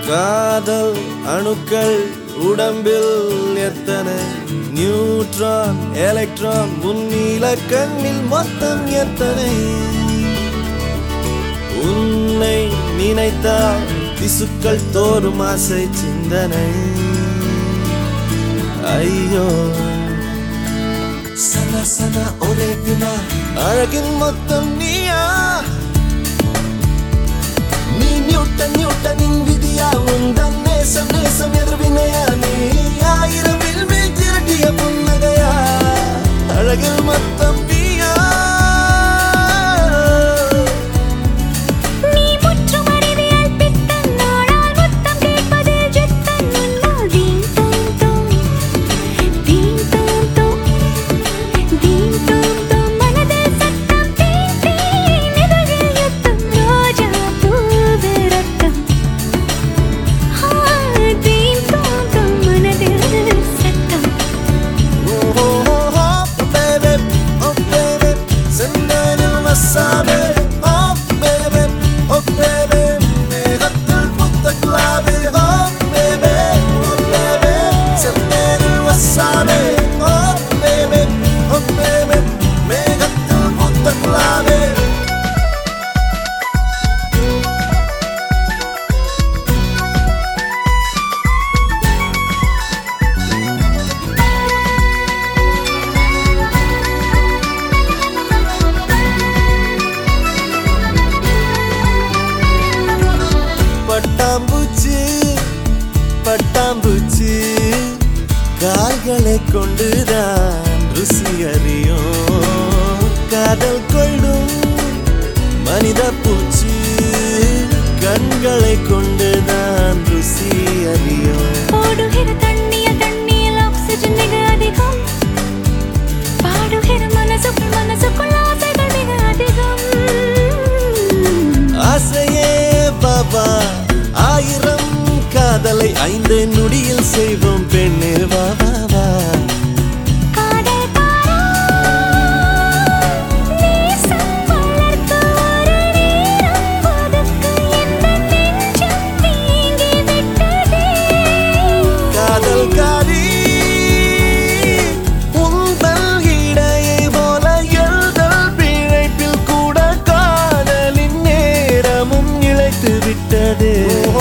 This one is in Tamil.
காதல் அணுக்கள் உடம்பில் எத்தனை நியூட்ரான் எலக்ட்ரான் முன்னில கண்ணில் மொத்தம் எத்தனை உன்னை நினைத்தால் திசுக்கள் தோறும் ஆசை சிந்தனை ஐயோ சன சன ஒரே வினா அழகின் மொத்தம் நீயா நீ நியூட்டன் நியூட்டனின் விதியா உந்தன் நேசம் நேசம் எதிர்வினையா நீ ஆயிரம் வில்வில் திரட்டிய புன்னகையா அழகில் மொத்தம் நீயா நீ முற்றும் அறிவியல் பித்தன் நாடால் முத்தம் கேட்பதில் ஜித்தன் உன்னால் தீம் தோம் தோம் தீம் தோம் தோம் தீம் தோம் தோம் மனதில் சத்தம் தீம் தீம் இதழில் யுத்தம் ரோஜா பூவு ரத்தம் ஆ, தீம் தோம் தோம் மனதில் சத்தம் Oh, oh, oh, baby, oh, baby, செந்தனில் வசாபே Oh, baby, oh, baby, மேகத்தில் புத்த குலாபே Oh, baby, oh, baby, செந்தனில் வசாபே Oh, baby, oh, baby, மேகத்தில் புத்த குலாபே பட்டாம்பூச்சி பட்டாம்பூச்சி கால்களை கொண்டுதான் ருசி அறியும் காதல் கொள்ளும் மனித பூச்சி கண்களை கொண்டுதான் ருசி அறியும் ஓடுகிற தண்ணிய தண்ணியில் ஆக்சிஜன் மிக அதிகம் பாடுகிற மனசுக்குள் மனசுக்குள் ஆசைகள் மிக அதிகம் ஆசையே பாபா ஆயிரம் காதலை ஐந்து நொடியில் செய்வோம் பெண்ணே வா வா வா காதல் பாரா நேசம் வளர்க்க ஒரு நேரம் ஒதுக்கு எந்த நெஞ்சம் தேங்கி விட்டதே காதல் காரி உந்தல் இடையை போல எழுதல் பிழைப்பில் கூட காதலின் நேரமும் இழைத்து விட்டதே